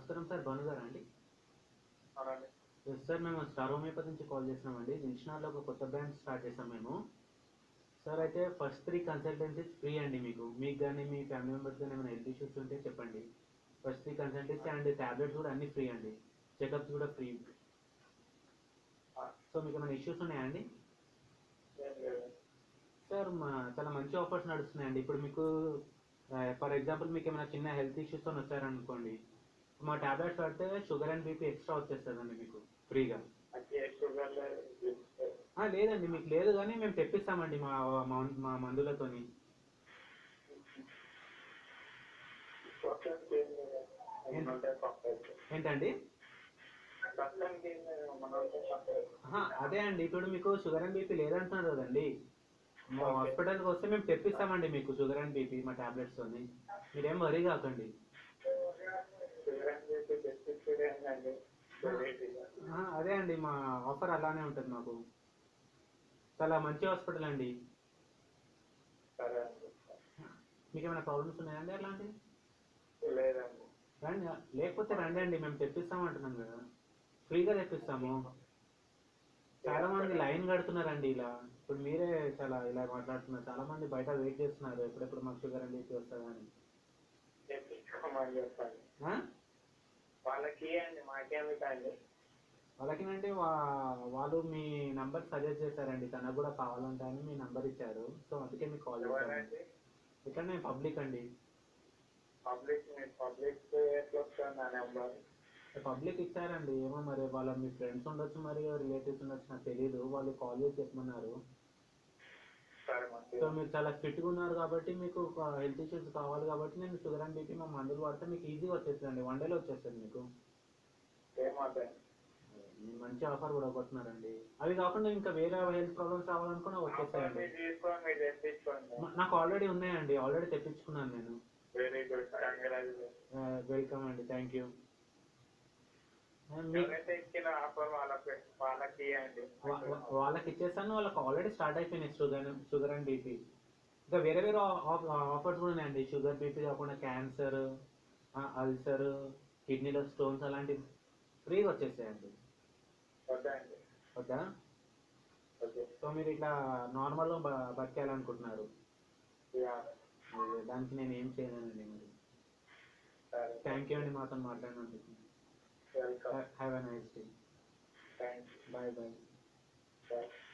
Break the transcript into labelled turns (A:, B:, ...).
A: నమస్కారం సార్ భాను గారా అండి
B: అవునండి
A: ఎస్ సార్ మేము స్టార్ హోమియోపతి నుంచి కాల్ చేస్తున్నామండి దిల్షనాల్లో ఒక కొత్త బ్రాంచ్ స్టార్ట్ చేసాం మేము సార్ అయితే ఫస్ట్ త్రీ కన్సల్టెన్సీస్ ఫ్రీ అండి మీకు మీకు కానీ మీ ఫ్యామిలీ మెంబర్స్ కానీ ఏమైనా హెల్త్ ఇష్యూస్ ఉంటే చెప్పండి first three consultancy and tablets కూడా అన్నీ ఫ్రీ అండి చెకప్స్ కూడా ఫ్రీ సో మీకు ఏమైనా ఇష్యూస్ ఉన్నాయా అండి
B: ఏం లేదు
A: సార్ మా చాలా మంచి ఆఫర్స్ నడుస్తున్నాయండి ఇప్పుడు మీకు ఫర్ ఎగ్జాంపుల్ మీకు ఏమైనా చిన్న హెల్త్ ఇష్యూస్తో వచ్చారనుకోండి మా టాబ్లెట్స్ పడితే షుగర్ అండ్ బీపీ ఎక్స్ట్రా వచ్చేస్తుందండి మీకు ఫ్రీగా
B: నాకు ఏ షుగర్ లేదు డ్రింక్స్ లేదు.
A: ఆ, లేదండి మీకు లేదు కానీ మేము తెప్పిస్తామండి మా మా- మా మందులతోని
B: ప్రస్తుతానికి ఏం లేదు. ఏమైనా ఉంటే పంపేయచ్చు.
A: ఏంటండి
B: ప్రస్తుతానికి ఏం లేదు. మన ఉంటే పంపేయచ్చు.
A: ఆహా, అదే అండి ఇప్పుడు మీకు షుగర్ అండ్ బీపీ లేదంటున్నారు కదండి మా
B: Okay.
A: హాస్పిటల్కి వస్తే మేము తెప్పిస్తామండి మీకు షుగర్ అండ్ బీపీ మా టాబ్లెట్స్తోని మీరేం వరీ కాకండి
B: షుగర్ అని చెప్పి బెస్ట్ ఎక్స్పీరియన్స్ అండి వెరైటీగా.
A: ఆహా, అదే అండి మా ఆఫర్ అలానే ఉంటుంది మాకు చాలా మంచి హాస్పిటల్ అండి
B: సరే అండి
A: మీకు ఏమైనా ప్రాబ్లమ్స్ ఉన్నాయండి అలాంటివి
B: లేదండి
A: రండి లేకపోతే రండి అండి మేము తెప్పిస్తాం అంటున్నాం కదా ఫ్రీగా తెప్పిస్తాము చాలా మంది లైన్ కడుతున్నారండి ఇలా ఇప్పుడు మీరే చాలా ఇలా మాట్లాడుతున్నారు చాలా మంది బయట వెయిట్ చేస్తున్నారు ఎప్పుడెప్పుడు మాకు షుగర్ అండ్ బీపీ వస్తుందని
B: తెప్పించుకోమని చెప్పండి
A: ఆ?
B: వాళ్ళకి ఇవ్వండి మాకేమిటండి
A: వాళ్ళకి అంటే వా వాళ్ళు మీ నంబర్ సజెస్ట్ చేశారండి తనకు కూడా కావాలంటే అని మీ నంబర్ ఇచ్చారు సో అందుకే మీకు కాల్ చేశాను
B: ఎవరండి
A: ఇక్కడ నేను పబ్లిక్ అండి
B: పబ్లిక్ మీరు పబ్లిక్ ఎట్లా వస్తుంది నా నెంబర్
A: పబ్లిక్ ఇచ్చారండి ఏమో మరి వాళ్ళ మీ ఫ్రెండ్స్ ఉండొచ్చు మరి రిలేటివ్స్ ఉండొచ్చు నాకు తెలియదు వాళ్ళు కాల్ చేసి చెప్పమన్నారు
B: సరే
A: సో
B: మంచిగా
A: మీరు చాలా ఫిట్గా ఉన్నారు కాబట్టి మీకు హెల్త్ ఇష్యూస్ కావాలి కాబట్టి నేను షుగర్ అండ్ బీపీ మా మందులు వాడితే మీకు ఈజీగా వచ్చేస్తుందండి వన్ డేలో వచ్చేస్తుంది మీకు
B: ఏమవుతాయి
A: మీరు మంచి ఆఫర్ కూడా కొడుతున్నారండి అవి కాకుండా ఇంకా వేరే హెల్త్ ప్రాబ్లమ్స్ రావాలనుకున్నా వచ్చేస్తాయండి
B: మీరు తీసుకోండి మీరు తెప్పించుకోండి
A: నా- నాకు ఆల్రెడీ ఉన్నాయండి ఆల్రెడీ తెప్పించుకున్నాను నేను
B: వెరీ గుడ్ కంగ్రాచులేషన్
A: వెల్కమ్ అండి థ్యాంక్ యూ మీ
B: ఎవరైతే ఇచ్చిన ఆఫర్ వాళ్ళకి వాళ్ళకి ఇవ్వండి
A: వా- వా- వాళ్ళకి ఇచ్చేస్తాను వాళ్ళకి ఆల్రెడీ స్టార్ట్ అయిపోయినాయి షుగర్ షుగర్ అండ్ బీపీ ఇంకా వేరే వేరే ఆఫర్స్ కూడా ఉన్నాయండి షుగర్ బీపీ కాకుండా క్యాన్సర్ అల్సర్ కిడ్నీలో స్టోన్స్ అలాంటివి ఫ్రీగా వచ్చేసాయండి
B: వద్దండి
A: ఓకే
B: ఓకే
A: సో మీరు ఇట్లా నార్మల్గా బ బతికేయాలనుకుంటున్నారు
B: యా
A: అదే, దానికి నేను ఏం చేయలేనండి మరి
B: సరే
A: థ్యాంక్ యూ అండి మాతో మాట్లాడినందుకు
B: welcome
A: have a nice day
B: thank you
A: bye bye
B: bye